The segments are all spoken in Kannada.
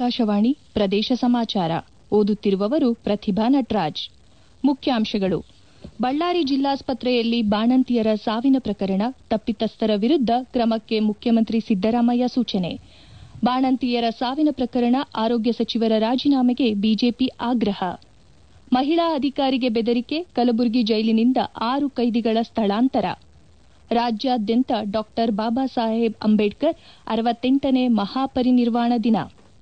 ಆಕಾಶವಾಣಿ ಪ್ರದೇಶ ಸಮಾಚಾರ ಓದುತ್ತಿರುವವರು ಪ್ರತಿಭಾ ನಟರಾಜ್ ಮುಖ್ಯಾಂಶಗಳು ಬಳ್ಳಾರಿ ಜಿಲ್ಲಾಸ್ಪತ್ರೆಯಲ್ಲಿ ಬಾಣಂತಿಯರ ಸಾವಿನ ಪ್ರಕರಣ ತಪ್ಪಿತಸ್ಥರ ವಿರುದ್ಧ ಕ್ರಮಕ್ಕೆ ಮುಖ್ಯಮಂತ್ರಿ ಸಿದ್ದರಾಮಯ್ಯ ಸೂಚನೆ ಬಾಣಂತಿಯರ ಸಾವಿನ ಪ್ರಕರಣ ಆರೋಗ್ಯ ಸಚಿವರ ರಾಜೀನಾಮೆಗೆ ಬಿಜೆಪಿ ಆಗ್ರಹ ಮಹಿಳಾ ಅಧಿಕಾರಿಗೆ ಬೆದರಿಕೆ ಕಲಬುರಗಿ ಜೈಲಿನಿಂದ ಆರು ಕೈದಿಗಳ ಸ್ಥಳಾಂತರ ರಾಜ್ಯಾದ್ಯಂತ ಡಾ ಬಾಬಾ ಸಾಹೇಬ್ ಅಂಬೇಡ್ಕರ್ ಅರವತ್ತೆಂಟನೇ ಮಹಾಪರಿನಿರ್ವಾಣ ದಿನ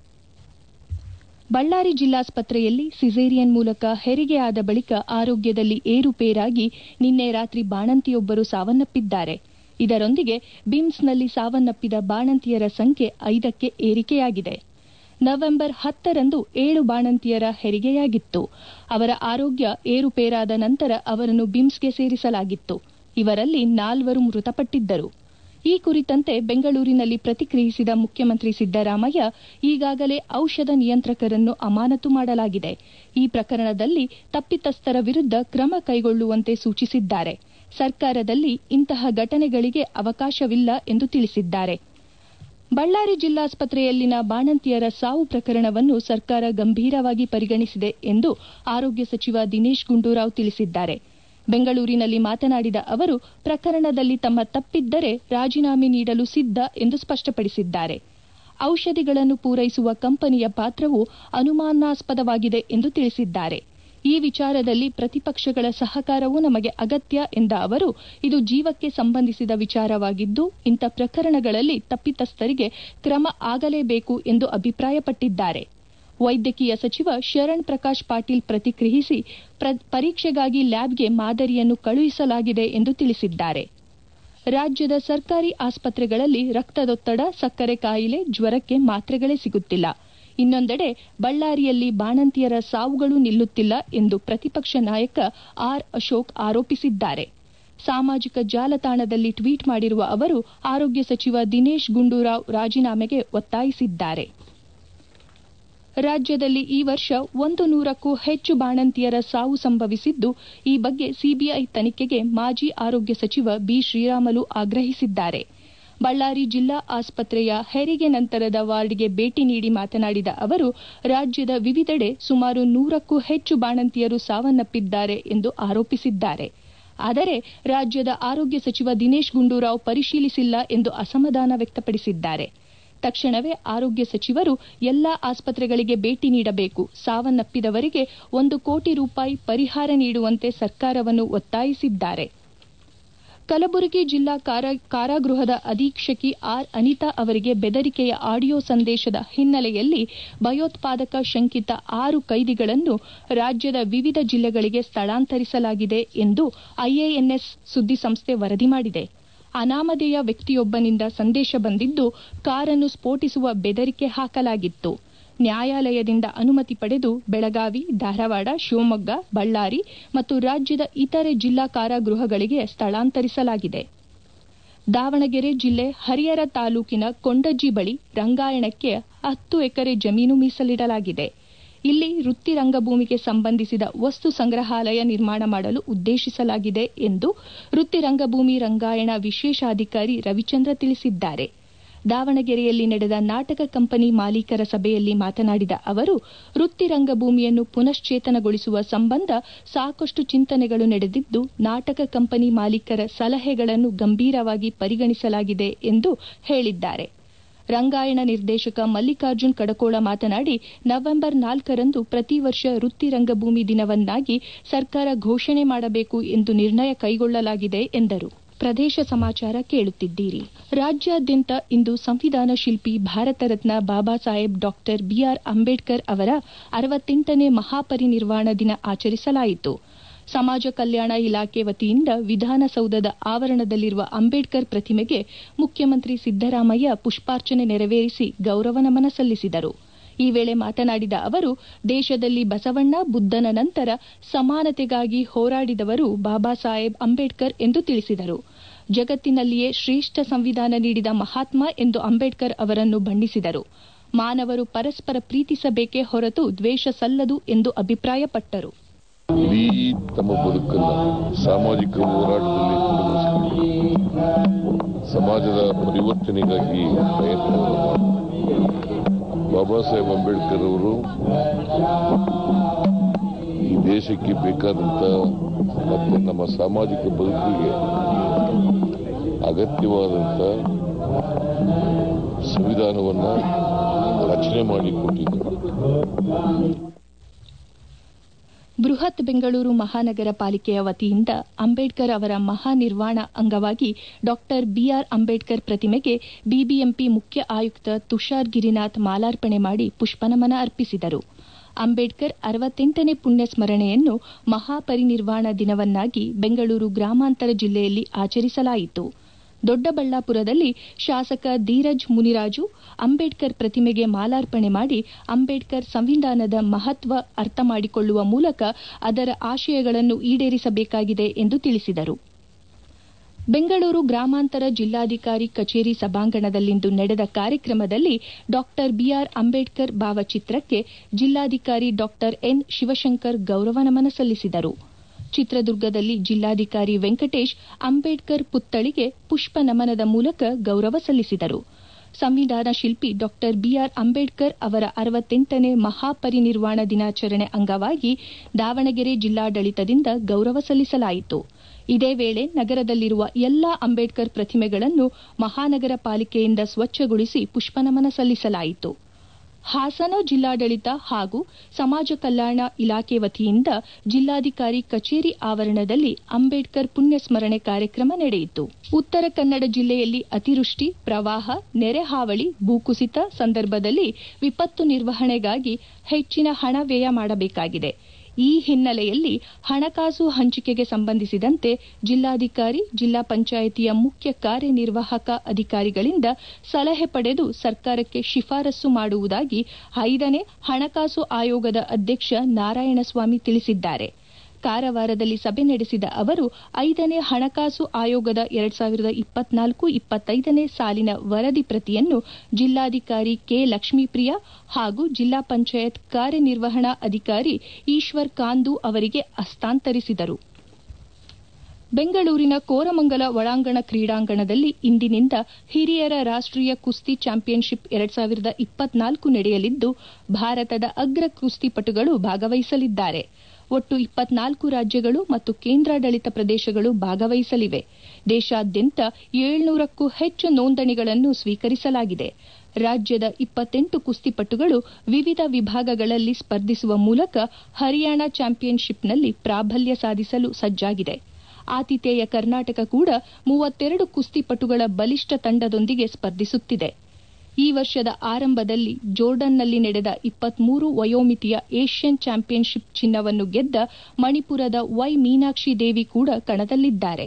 ಬಳ್ಳಾರಿ ಜಿಲ್ಲಾಸ್ಪತ್ರೆಯಲ್ಲಿ ಸಿಸೇರಿಯನ್ ಮೂಲಕ ಹೆರಿಗೆ ಆದ ಬಳಿಕ ಆರೋಗ್ಯದಲ್ಲಿ ಏರುಪೇರಾಗಿ ನಿನ್ನೆ ರಾತ್ರಿ ಬಾಣಂತಿಯೊಬ್ಬರು ಸಾವನ್ನಪ್ಪಿದ್ದಾರೆ ಇದರೊಂದಿಗೆ ಬಿಮ್ಸ್ನಲ್ಲಿ ಸಾವನ್ನಪ್ಪಿದ ಬಾಣಂತಿಯರ ಸಂಖ್ಯೆ ಐದಕ್ಕೆ ಏರಿಕೆಯಾಗಿದೆ ನವೆಂಬರ್ ಹತ್ತರಂದು ಏಳು ಬಾಣಂತಿಯರ ಹೆರಿಗೆಯಾಗಿತ್ತು ಅವರ ಆರೋಗ್ಯ ಏರುಪೇರಾದ ನಂತರ ಅವರನ್ನು ಬಿಮ್ಸ್ಗೆ ಸೇರಿಸಲಾಗಿತ್ತು ಇವರಲ್ಲಿ ನಾಲ್ವರು ಮೃತಪಟ್ಟಿದ್ದರು ಈ ಕುರಿತಂತೆ ಬೆಂಗಳೂರಿನಲ್ಲಿ ಪ್ರತಿಕ್ರಿಯಿಸಿದ ಮುಖ್ಯಮಂತ್ರಿ ಸಿದ್ದರಾಮಯ್ಯ ಈಗಾಗಲೇ ಔಷಧ ನಿಯಂತ್ರಕರನ್ನು ಅಮಾನತು ಮಾಡಲಾಗಿದೆ ಈ ಪ್ರಕರಣದಲ್ಲಿ ತಪ್ಪಿತಸ್ಥರ ವಿರುದ್ಧ ಕ್ರಮ ಕೈಗೊಳ್ಳುವಂತೆ ಸೂಚಿಸಿದ್ದಾರೆ ಸರ್ಕಾರದಲ್ಲಿ ಇಂತಹ ಘಟನೆಗಳಿಗೆ ಅವಕಾಶವಿಲ್ಲ ಎಂದು ತಿಳಿಸಿದ್ದಾರೆ ಬಳ್ಳಾರಿ ಜಿಲ್ಲಾಸ್ಪತ್ರೆಯಲ್ಲಿನ ಬಾಣಂತಿಯರ ಸಾವು ಪ್ರಕರಣವನ್ನು ಸರ್ಕಾರ ಗಂಭೀರವಾಗಿ ಪರಿಗಣಿಸಿದೆ ಎಂದು ಆರೋಗ್ಯ ಸಚಿವ ದಿನೇಶ್ ಗುಂಡೂರಾವ್ ತಿಳಿಸಿದ್ದಾರೆ ಬೆಂಗಳೂರಿನಲ್ಲಿ ಮಾತನಾಡಿದ ಅವರು ಪ್ರಕರಣದಲ್ಲಿ ತಮ್ಮ ತಪ್ಪಿದ್ದರೆ ರಾಜೀನಾಮೆ ನೀಡಲು ಸಿದ್ಧ ಎಂದು ಸ್ಪಷ್ಟಪಡಿಸಿದ್ದಾರೆ ಔಷಧಿಗಳನ್ನು ಪೂರೈಸುವ ಕಂಪನಿಯ ಪಾತ್ರವು ಅನುಮಾನಾಸ್ಪದವಾಗಿದೆ ಎಂದು ತಿಳಿಸಿದ್ದಾರೆ ಈ ವಿಚಾರದಲ್ಲಿ ಪ್ರತಿಪಕ್ಷಗಳ ಸಹಕಾರವೂ ನಮಗೆ ಅಗತ್ಯ ಎಂದ ಅವರು ಇದು ಜೀವಕ್ಕೆ ಸಂಬಂಧಿಸಿದ ವಿಚಾರವಾಗಿದ್ದು ಇಂಥ ಪ್ರಕರಣಗಳಲ್ಲಿ ತಪ್ಪಿತಸ್ಥರಿಗೆ ಕ್ರಮ ಆಗಲೇಬೇಕು ಎಂದು ಅಭಿಪ್ರಾಯಪಟ್ಟಿದ್ದಾರೆ ವೈದ್ಯಕೀಯ ಸಚಿವ ಶರಣ್ ಪ್ರಕಾಶ್ ಪಾಟೀಲ್ ಪ್ರತಿಕ್ರಿಯಿಸಿ ಪರೀಕ್ಷೆಗಾಗಿ ಲ್ಯಾಬ್ಗೆ ಮಾದರಿಯನ್ನು ಕಳುಹಿಸಲಾಗಿದೆ ಎಂದು ತಿಳಿಸಿದ್ದಾರೆ ರಾಜ್ಯದ ಸರ್ಕಾರಿ ಆಸ್ಪತ್ರೆಗಳಲ್ಲಿ ರಕ್ತದೊತ್ತಡ ಸಕ್ಕರೆ ಕಾಯಿಲೆ ಜ್ವರಕ್ಕೆ ಮಾತ್ರೆಗಳೇ ಸಿಗುತ್ತಿಲ್ಲ ಇನ್ನೊಂದೆಡೆ ಬಳ್ಳಾರಿಯಲ್ಲಿ ಬಾಣಂತಿಯರ ಸಾವುಗಳು ನಿಲ್ಲುತ್ತಿಲ್ಲ ಎಂದು ಪ್ರತಿಪಕ್ಷ ನಾಯಕ ಆರ್ ಅಶೋಕ್ ಆರೋಪಿಸಿದ್ದಾರೆ ಸಾಮಾಜಿಕ ಜಾಲತಾಣದಲ್ಲಿ ಟ್ವೀಟ್ ಮಾಡಿರುವ ಅವರು ಆರೋಗ್ಯ ಸಚಿವ ದಿನೇಶ್ ಗುಂಡೂರಾವ್ ರಾಜೀನಾಮೆಗೆ ಒತ್ತಾಯಿಸಿದ್ದಾರೆ ರಾಜ್ಯದಲ್ಲಿ ಈ ವರ್ಷ ಒಂದು ನೂರಕ್ಕೂ ಹೆಚ್ಚು ಬಾಣಂತಿಯರ ಸಾವು ಸಂಭವಿಸಿದ್ದು ಈ ಬಗ್ಗೆ ಸಿಬಿಐ ತನಿಖೆಗೆ ಮಾಜಿ ಆರೋಗ್ಯ ಸಚಿವ ಬಿ ಶ್ರೀರಾಮುಲು ಆಗ್ರಹಿಸಿದ್ದಾರೆ ಬಳ್ಳಾರಿ ಜಿಲ್ಲಾ ಆಸ್ಪತ್ರೆಯ ಹೆರಿಗೆ ನಂತರದ ವಾರ್ಡ್ಗೆ ಭೇಟಿ ನೀಡಿ ಮಾತನಾಡಿದ ಅವರು ರಾಜ್ಯದ ವಿವಿಧೆಡೆ ಸುಮಾರು ನೂರಕ್ಕೂ ಹೆಚ್ಚು ಬಾಣಂತಿಯರು ಸಾವನ್ನಪ್ಪಿದ್ದಾರೆ ಎಂದು ಆರೋಪಿಸಿದ್ದಾರೆ ಆದರೆ ರಾಜ್ಯದ ಆರೋಗ್ಯ ಸಚಿವ ದಿನೇಶ್ ಗುಂಡೂರಾವ್ ಪರಿಶೀಲಿಸಿಲ್ಲ ಎಂದು ಅಸಮಾಧಾನ ವ್ಯಕ್ತಪಡಿಸಿದ್ದಾರೆ ತಕ್ಷಣವೇ ಆರೋಗ್ಯ ಸಚಿವರು ಎಲ್ಲಾ ಆಸ್ಪತ್ರೆಗಳಿಗೆ ಭೇಟಿ ನೀಡಬೇಕು ಸಾವನ್ನಪ್ಪಿದವರಿಗೆ ಒಂದು ಕೋಟಿ ರೂಪಾಯಿ ಪರಿಹಾರ ನೀಡುವಂತೆ ಸರ್ಕಾರವನ್ನು ಒತ್ತಾಯಿಸಿದ್ದಾರೆ ಕಲಬುರಗಿ ಜಿಲ್ಲಾ ಕಾರಾಗೃಹದ ಅಧೀಕ್ಷಕಿ ಆರ್ ಅನಿತಾ ಅವರಿಗೆ ಬೆದರಿಕೆಯ ಆಡಿಯೋ ಸಂದೇಶದ ಹಿನ್ನೆಲೆಯಲ್ಲಿ ಭಯೋತ್ಪಾದಕ ಶಂಕಿತ ಆರು ಕೈದಿಗಳನ್ನು ರಾಜ್ಯದ ವಿವಿಧ ಜಿಲ್ಲೆಗಳಿಗೆ ಸ್ಥಳಾಂತರಿಸಲಾಗಿದೆ ಎಂದು ಐಎಎನ್ಎಸ್ ಸುದ್ದಿಸಂಸ್ಥೆ ವರದಿ ಮಾಡಿದೆ ಅನಾಮಧೇಯ ವ್ಯಕ್ತಿಯೊಬ್ಬನಿಂದ ಸಂದೇಶ ಬಂದಿದ್ದು ಕಾರನ್ನು ಸ್ಫೋಟಿಸುವ ಬೆದರಿಕೆ ಹಾಕಲಾಗಿತ್ತು ನ್ಯಾಯಾಲಯದಿಂದ ಅನುಮತಿ ಪಡೆದು ಬೆಳಗಾವಿ ಧಾರವಾಡ ಶಿವಮೊಗ್ಗ ಬಳ್ಳಾರಿ ಮತ್ತು ರಾಜ್ಯದ ಇತರೆ ಜಿಲ್ಲಾ ಕಾರಾಗೃಹಗಳಿಗೆ ಸ್ಥಳಾಂತರಿಸಲಾಗಿದೆ ದಾವಣಗೆರೆ ಜಿಲ್ಲೆ ಹರಿಹರ ತಾಲೂಕಿನ ಕೊಂಡಜ್ಜಿ ಬಳಿ ರಂಗಾಯಣಕ್ಕೆ ಹತ್ತು ಎಕರೆ ಜಮೀನು ಮೀಸಲಿಡಲಾಗಿದೆ ಇಲ್ಲಿ ವೃತ್ತಿ ರಂಗಭೂಮಿಗೆ ಸಂಬಂಧಿಸಿದ ವಸ್ತು ಸಂಗ್ರಹಾಲಯ ನಿರ್ಮಾಣ ಮಾಡಲು ಉದ್ದೇಶಿಸಲಾಗಿದೆ ಎಂದು ವೃತ್ತಿ ರಂಗಭೂಮಿ ರಂಗಾಯಣ ವಿಶೇಷಾಧಿಕಾರಿ ರವಿಚಂದ್ರ ತಿಳಿಸಿದ್ದಾರೆ ದಾವಣಗೆರೆಯಲ್ಲಿ ನಡೆದ ನಾಟಕ ಕಂಪನಿ ಮಾಲೀಕರ ಸಭೆಯಲ್ಲಿ ಮಾತನಾಡಿದ ಅವರು ವೃತ್ತಿ ರಂಗಭೂಮಿಯನ್ನು ಪುನಶ್ಚೇತನಗೊಳಿಸುವ ಸಂಬಂಧ ಸಾಕಷ್ಟು ಚಿಂತನೆಗಳು ನಡೆದಿದ್ದು ನಾಟಕ ಕಂಪನಿ ಮಾಲೀಕರ ಸಲಹೆಗಳನ್ನು ಗಂಭೀರವಾಗಿ ಪರಿಗಣಿಸಲಾಗಿದೆ ಎಂದು ಹೇಳಿದ್ದಾರೆ ರಂಗಾಯಣ ನಿರ್ದೇಶಕ ಮಲ್ಲಿಕಾರ್ಜುನ್ ಕಡಕೋಳ ಮಾತನಾಡಿ ನವೆಂಬರ್ ನಾಲ್ಕರಂದು ಪ್ರತಿ ವರ್ಷ ವೃತ್ತಿ ರಂಗಭೂಮಿ ದಿನವನ್ನಾಗಿ ಸರ್ಕಾರ ಘೋಷಣೆ ಮಾಡಬೇಕು ಎಂದು ನಿರ್ಣಯ ಕೈಗೊಳ್ಳಲಾಗಿದೆ ಎಂದರು ಪ್ರದೇಶ ಸಮಾಚಾರ ಕೇಳುತ್ತಿದ್ದೀರಿ ರಾಜ್ಯಾದ್ಯಂತ ಇಂದು ಸಂವಿಧಾನ ಶಿಲ್ಪಿ ಭಾರತ ರತ್ನ ಬಾಬಾ ಸಾಹೇಬ್ ಡಾಕ್ಟರ್ ಬಿಆರ್ ಅಂಬೇಡ್ಕರ್ ಅವರ ಅರವತ್ತೆಂಟನೇ ಮಹಾಪರಿನಿರ್ವಾಣ ದಿನ ಆಚರಿಸಲಾಯಿತು ಸಮಾಜ ಕಲ್ಯಾಣ ಇಲಾಖೆ ವತಿಯಿಂದ ವಿಧಾನಸೌಧದ ಆವರಣದಲ್ಲಿರುವ ಅಂಬೇಡ್ಕರ್ ಪ್ರತಿಮೆಗೆ ಮುಖ್ಯಮಂತ್ರಿ ಸಿದ್ದರಾಮಯ್ಯ ಪುಷ್ಪಾರ್ಚನೆ ನೆರವೇರಿಸಿ ಗೌರವ ನಮನ ಸಲ್ಲಿಸಿದರು ಈ ವೇಳೆ ಮಾತನಾಡಿದ ಅವರು ದೇಶದಲ್ಲಿ ಬಸವಣ್ಣ ಬುದ್ದನ ನಂತರ ಸಮಾನತೆಗಾಗಿ ಹೋರಾಡಿದವರು ಬಾಬಾ ಸಾಹೇಬ್ ಅಂಬೇಡ್ಕರ್ ಎಂದು ತಿಳಿಸಿದರು ಜಗತ್ತಿನಲ್ಲಿಯೇ ಶ್ರೇಷ್ಠ ಸಂವಿಧಾನ ನೀಡಿದ ಮಹಾತ್ಮ ಎಂದು ಅಂಬೇಡ್ಕರ್ ಅವರನ್ನು ಬಣ್ಣಿಸಿದರು ಮಾನವರು ಪರಸ್ಪರ ಪ್ರೀತಿಸಬೇಕೇ ಹೊರತು ದ್ವೇಷ ಸಲ್ಲದು ಎಂದು ಅಭಿಪ್ರಾಯಪಟ್ಟರು ಇಡೀ ತಮ್ಮ ಬದುಕನ್ನ ಸಾಮಾಜಿಕ ಹೋರಾಟದಲ್ಲಿ ತೊಡಗಿಸಿಕೊಂಡು ಸಮಾಜದ ಪರಿವರ್ತನೆಗಾಗಿ ಪ್ರಯತ್ನವನ್ನು ಮಾಡಿದರು ಬಾಬಾ ಸಾಹೇಬ್ ಅಂಬೇಡ್ಕರ್ ಅವರು ಈ ದೇಶಕ್ಕೆ ಬೇಕಾದಂತ ಮತ್ತೆ ನಮ್ಮ ಸಾಮಾಜಿಕ ಬದುಕಿಗೆ ಅಗತ್ಯವಾದಂತ ಸಂವಿಧಾನವನ್ನ ರಚನೆ ಮಾಡಿ ಕೊಟ್ಟಿದ್ದರು ಬೃಹತ್ ಬೆಂಗಳೂರು ಮಹಾನಗರ ಪಾಲಿಕೆಯ ವತಿಯಿಂದ ಅಂಬೇಡ್ಕರ್ ಅವರ ಮಹಾನಿರ್ವಾಣ ಅಂಗವಾಗಿ ಡಾಕ್ಟರ್ ಬಿಆರ್ ಅಂಬೇಡ್ಕರ್ ಪ್ರತಿಮೆಗೆ ಬಿಬಿಎಂಪಿ ಮುಖ್ಯ ಆಯುಕ್ತ ತುಷಾರ್ ಗಿರಿನಾಥ್ ಮಾಲಾರ್ಪಣೆ ಮಾಡಿ ಪುಷ್ಪನಮನ ಅರ್ಪಿಸಿದರು ಅಂಬೇಡ್ಕರ್ ಅರವತ್ತೆಂಟನೇ ಪುಣ್ಯ ಸ್ಮರಣೆಯನ್ನು ಮಹಾಪರಿನಿರ್ವಾಣ ದಿನವನ್ನಾಗಿ ಬೆಂಗಳೂರು ಗ್ರಾಮಾಂತರ ಜಿಲ್ಲೆಯಲ್ಲಿ ಆಚರಿಸಲಾಯಿತು ದೊಡ್ಡಬಳ್ಳಾಪುರದಲ್ಲಿ ಶಾಸಕ ಧೀರಜ್ ಮುನಿರಾಜು ಅಂಬೇಡ್ಕರ್ ಪ್ರತಿಮೆಗೆ ಮಾಲಾರ್ಪಣೆ ಮಾಡಿ ಅಂಬೇಡ್ಕರ್ ಸಂವಿಧಾನದ ಮಹತ್ವ ಅರ್ಥ ಮಾಡಿಕೊಳ್ಳುವ ಮೂಲಕ ಅದರ ಆಶಯಗಳನ್ನು ಈಡೇರಿಸಬೇಕಾಗಿದೆ ಎಂದು ತಿಳಿಸಿದರು ಬೆಂಗಳೂರು ಗ್ರಾಮಾಂತರ ಜಿಲ್ಲಾಧಿಕಾರಿ ಕಚೇರಿ ಸಭಾಂಗಣದಲ್ಲಿಂದು ನಡೆದ ಕಾರ್ಯಕ್ರಮದಲ್ಲಿ ಡಾಕ್ಟರ್ ಬಿಆರ್ ಅಂಬೇಡ್ಕರ್ ಭಾವಚಿತ್ರಕ್ಕೆ ಜಿಲ್ಲಾಧಿಕಾರಿ ಡಾಕ್ಟರ್ ಎನ್ ಶಿವಶಂಕರ್ ಗೌರವ ನಮನ ಸಲ್ಲಿಸಿದರು ಚಿತ್ರದುರ್ಗದಲ್ಲಿ ಜಿಲ್ಲಾಧಿಕಾರಿ ವೆಂಕಟೇಶ್ ಅಂಬೇಡ್ಕರ್ ಪುತ್ಥಳಿಗೆ ಪುಷ್ಪ ನಮನದ ಮೂಲಕ ಗೌರವ ಸಲ್ಲಿಸಿದರು ಸಂವಿಧಾನ ಶಿಲ್ಪಿ ಡಾಕ್ಟರ್ ಬಿಆರ್ ಅಂಬೇಡ್ಕರ್ ಅವರ ಅರವತ್ತೆಂಟನೇ ಮಹಾಪರಿನಿರ್ವಾಣ ದಿನಾಚರಣೆ ಅಂಗವಾಗಿ ದಾವಣಗೆರೆ ಜಿಲ್ಲಾಡಳಿತದಿಂದ ಗೌರವ ಸಲ್ಲಿಸಲಾಯಿತು ಇದೇ ವೇಳೆ ನಗರದಲ್ಲಿರುವ ಎಲ್ಲಾ ಅಂಬೇಡ್ಕರ್ ಪ್ರತಿಮೆಗಳನ್ನು ಮಹಾನಗರ ಪಾಲಿಕೆಯಿಂದ ಸ್ವಚ್ಛಗೊಳಿಸಿ ಪುಷ್ಪನಮನ ಸಲ್ಲಿಸಲಾಯಿತು ಹಾಸನ ಜಿಲ್ಲಾಡಳಿತ ಹಾಗೂ ಸಮಾಜ ಕಲ್ಯಾಣ ಇಲಾಖೆ ವತಿಯಿಂದ ಜಿಲ್ಲಾಧಿಕಾರಿ ಕಚೇರಿ ಆವರಣದಲ್ಲಿ ಅಂಬೇಡ್ಕರ್ ಪುಣ್ಯ ಸ್ಮರಣೆ ಕಾರ್ಯಕ್ರಮ ನಡೆಯಿತು ಉತ್ತರ ಕನ್ನಡ ಜಿಲ್ಲೆಯಲ್ಲಿ ಅತಿವೃಷ್ಟಿ ಪ್ರವಾಹ ನೆರೆ ಹಾವಳಿ ಭೂಕುಸಿತ ಸಂದರ್ಭದಲ್ಲಿ ವಿಪತ್ತು ನಿರ್ವಹಣೆಗಾಗಿ ಹೆಚ್ಚಿನ ಹಣ ವ್ಯಯ ಮಾಡಬೇಕಾಗಿದೆ ಈ ಹಿನ್ನೆಲೆಯಲ್ಲಿ ಹಣಕಾಸು ಹಂಚಿಕೆಗೆ ಸಂಬಂಧಿಸಿದಂತೆ ಜಿಲ್ಲಾಧಿಕಾರಿ ಜಿಲ್ಲಾ ಪಂಚಾಯಿತಿಯ ಮುಖ್ಯ ಕಾರ್ಯನಿರ್ವಾಹಕ ಅಧಿಕಾರಿಗಳಿಂದ ಸಲಹೆ ಪಡೆದು ಸರ್ಕಾರಕ್ಕೆ ಶಿಫಾರಸು ಮಾಡುವುದಾಗಿ ಐದನೇ ಹಣಕಾಸು ಆಯೋಗದ ಅಧ್ಯಕ್ಷ ನಾರಾಯಣಸ್ವಾಮಿ ತಿಳಿಸಿದ್ದಾರೆ ಕಾರವಾರದಲ್ಲಿ ಸಭೆ ನಡೆಸಿದ ಅವರು ಐದನೇ ಹಣಕಾಸು ಆಯೋಗದ ಎರಡ್ ಸಾವಿರದ ಇಪ್ಪತ್ನಾಲ್ಕು ಇಪ್ಪತ್ತೈದನೇ ಸಾಲಿನ ವರದಿ ಪ್ರತಿಯನ್ನು ಜಿಲ್ಲಾಧಿಕಾರಿ ಕೆ ಲಕ್ಷ್ಮೀಪ್ರಿಯ ಹಾಗೂ ಜಿಲ್ಲಾ ಪಂಚಾಯತ್ ಕಾರ್ಯನಿರ್ವಹಣಾ ಅಧಿಕಾರಿ ಈಶ್ವರ್ ಕಾಂದು ಅವರಿಗೆ ಹಸ್ತಾಂತರಿಸಿದರು ಬೆಂಗಳೂರಿನ ಕೋರಮಂಗಲ ಒಳಾಂಗಣ ಕ್ರೀಡಾಂಗಣದಲ್ಲಿ ಇಂದಿನಿಂದ ಹಿರಿಯರ ರಾಷ್ಟೀಯ ಕುಸ್ತಿ ಚಾಂಪಿಯನ್ಶಿಪ್ ಎರಡ್ ಸಾವಿರದ ಇಪ್ಪತ್ನಾಲ್ಕು ನಡೆಯಲಿದ್ದು ಭಾರತದ ಅಗ್ರ ಕುಸ್ತಿಪಟುಗಳು ಭಾಗವಹಿಸಲಿದ್ದಾರೆ ಒಟ್ಟು ಇಪ್ಪತ್ನಾಲ್ಕು ರಾಜ್ಯಗಳು ಮತ್ತು ಕೇಂದ್ರಾಡಳಿತ ಪ್ರದೇಶಗಳು ಭಾಗವಹಿಸಲಿವೆ ದೇಶಾದ್ಯಂತ ಏಳ್ನೂರಕ್ಕೂ ಹೆಚ್ಚು ನೋಂದಣಿಗಳನ್ನು ಸ್ವೀಕರಿಸಲಾಗಿದೆ ರಾಜ್ಯದ ಇಪ್ಪತ್ತೆಂಟು ಕುಸ್ತಿಪಟುಗಳು ವಿವಿಧ ವಿಭಾಗಗಳಲ್ಲಿ ಸ್ಪರ್ಧಿಸುವ ಮೂಲಕ ಹರಿಯಾಣ ಚಾಂಪಿಯನ್ಶಿಪ್ನಲ್ಲಿ ಪ್ರಾಬಲ್ಯ ಸಾಧಿಸಲು ಸಜ್ಜಾಗಿದೆ ಆತಿಥೇಯ ಕರ್ನಾಟಕ ಕೂಡ ಮೂವತ್ತೆರಡು ಕುಸ್ತಿಪಟುಗಳ ಬಲಿಷ್ಠ ತಂಡದೊಂದಿಗೆ ಸ್ಪರ್ಧಿಸುತ್ತಿದೆ ಈ ವರ್ಷದ ಆರಂಭದಲ್ಲಿ ಜೋರ್ಡನ್ನಲ್ಲಿ ನಡೆದ ಇಪ್ಪತ್ಮೂರು ವಯೋಮಿತಿಯ ಏಷ್ಯನ್ ಚಾಂಪಿಯನ್ಶಿಪ್ ಚಿನ್ನವನ್ನು ಗೆದ್ದ ಮಣಿಪುರದ ವೈ ಮೀನಾಕ್ಷಿ ದೇವಿ ಕೂಡ ಕಣದಲ್ಲಿದ್ದಾರೆ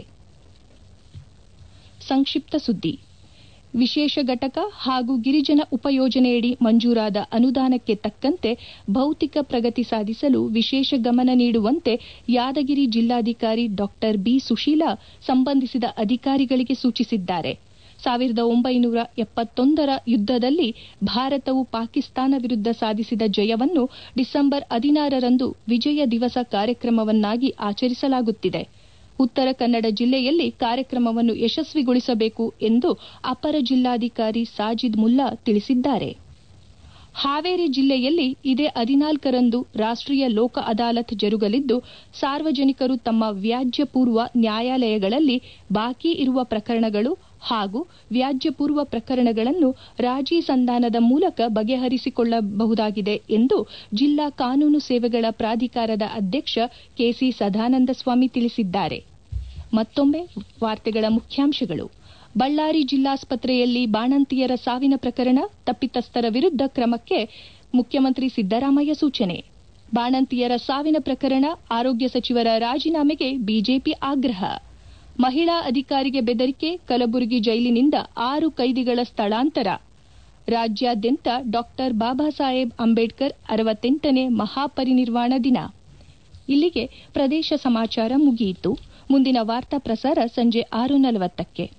ಸಂಕ್ಷಿಪ್ತ ಸುದ್ದಿ ವಿಶೇಷ ಘಟಕ ಹಾಗೂ ಗಿರಿಜನ ಉಪಯೋಜನೆಯಡಿ ಮಂಜೂರಾದ ಅನುದಾನಕ್ಕೆ ತಕ್ಕಂತೆ ಭೌತಿಕ ಪ್ರಗತಿ ಸಾಧಿಸಲು ವಿಶೇಷ ಗಮನ ನೀಡುವಂತೆ ಯಾದಗಿರಿ ಜಿಲ್ಲಾಧಿಕಾರಿ ಡಾಕ್ಟರ್ ಬಿ ಸುಶೀಲಾ ಸಂಬಂಧಿಸಿದ ಅಧಿಕಾರಿಗಳಿಗೆ ಸೂಚಿಸಿದ್ದಾರೆ ಸಾವಿರದ ಒಂಬೈನೂರ ಎಪ್ಪತ್ತೊಂದರ ಯುದ್ದದಲ್ಲಿ ಭಾರತವು ಪಾಕಿಸ್ತಾನ ವಿರುದ್ಧ ಸಾಧಿಸಿದ ಜಯವನ್ನು ಡಿಸೆಂಬರ್ ಹದಿನಾರರಂದು ವಿಜಯ ದಿವಸ ಕಾರ್ಯಕ್ರಮವನ್ನಾಗಿ ಆಚರಿಸಲಾಗುತ್ತಿದೆ ಉತ್ತರ ಕನ್ನಡ ಜಿಲ್ಲೆಯಲ್ಲಿ ಕಾರ್ಯಕ್ರಮವನ್ನು ಯಶಸ್ವಿಗೊಳಿಸಬೇಕು ಎಂದು ಅಪರ ಜಿಲ್ಲಾಧಿಕಾರಿ ಸಾಜಿದ್ ಮುಲ್ಲಾ ತಿಳಿಸಿದ್ದಾರೆ ಹಾವೇರಿ ಜಿಲ್ಲೆಯಲ್ಲಿ ಇದೇ ಹದಿನಾಲ್ಕರಂದು ರಾಷ್ಟೀಯ ಲೋಕ ಅದಾಲತ್ ಜರುಗಲಿದ್ದು ಸಾರ್ವಜನಿಕರು ತಮ್ಮ ವ್ಯಾಜ್ಯ ಪೂರ್ವ ನ್ಯಾಯಾಲಯಗಳಲ್ಲಿ ಬಾಕಿ ಇರುವ ಪ್ರಕರಣಗಳು ಹಾಗೂ ವ್ಯಾಜ್ಯ ಪೂರ್ವ ಪ್ರಕರಣಗಳನ್ನು ರಾಜಿ ಸಂಧಾನದ ಮೂಲಕ ಬಗೆಹರಿಸಿಕೊಳ್ಳಬಹುದಾಗಿದೆ ಎಂದು ಜಿಲ್ಲಾ ಕಾನೂನು ಸೇವೆಗಳ ಪ್ರಾಧಿಕಾರದ ಅಧ್ಯಕ್ಷ ಕೆಸಿ ಸದಾನಂದ ಸ್ವಾಮಿ ತಿಳಿಸಿದ್ದಾರೆ ಮತ್ತೊಮ್ಮೆ ವಾರ್ತೆಗಳ ಮುಖ್ಯಾಂಶಗಳು ಬಳ್ಳಾರಿ ಜಿಲ್ಲಾಸ್ಪತ್ರೆಯಲ್ಲಿ ಬಾಣಂತಿಯರ ಸಾವಿನ ಪ್ರಕರಣ ತಪ್ಪಿತಸ್ಥರ ವಿರುದ್ಧ ಕ್ರಮಕ್ಕೆ ಮುಖ್ಯಮಂತ್ರಿ ಸಿದ್ದರಾಮಯ್ಯ ಸೂಚನೆ ಬಾಣಂತಿಯರ ಸಾವಿನ ಪ್ರಕರಣ ಆರೋಗ್ಯ ಸಚಿವರ ರಾಜೀನಾಮೆಗೆ ಬಿಜೆಪಿ ಆಗ್ರಹ ಮಹಿಳಾ ಅಧಿಕಾರಿಗೆ ಬೆದರಿಕೆ ಕಲಬುರಗಿ ಜೈಲಿನಿಂದ ಆರು ಕೈದಿಗಳ ಸ್ಥಳಾಂತರ ರಾಜ್ಯಾದ್ಯಂತ ಡಾಕ್ಟರ್ ಬಾಬಾ ಸಾಹೇಬ್ ಅಂಬೇಡ್ಕರ್ ಅರವತ್ತೆಂಟನೇ ಮಹಾಪರಿನಿರ್ವಾಣ ದಿನ ಇಲ್ಲಿಗೆ ಪ್ರದೇಶ ಸಮಾಚಾರ ಮುಗಿಯಿತು ಮುಂದಿನ ವಾರ್ತಾ ಪ್ರಸಾರ ಸಂಜೆ ಆರು ನಲವತ್ತಕ್ಕೆ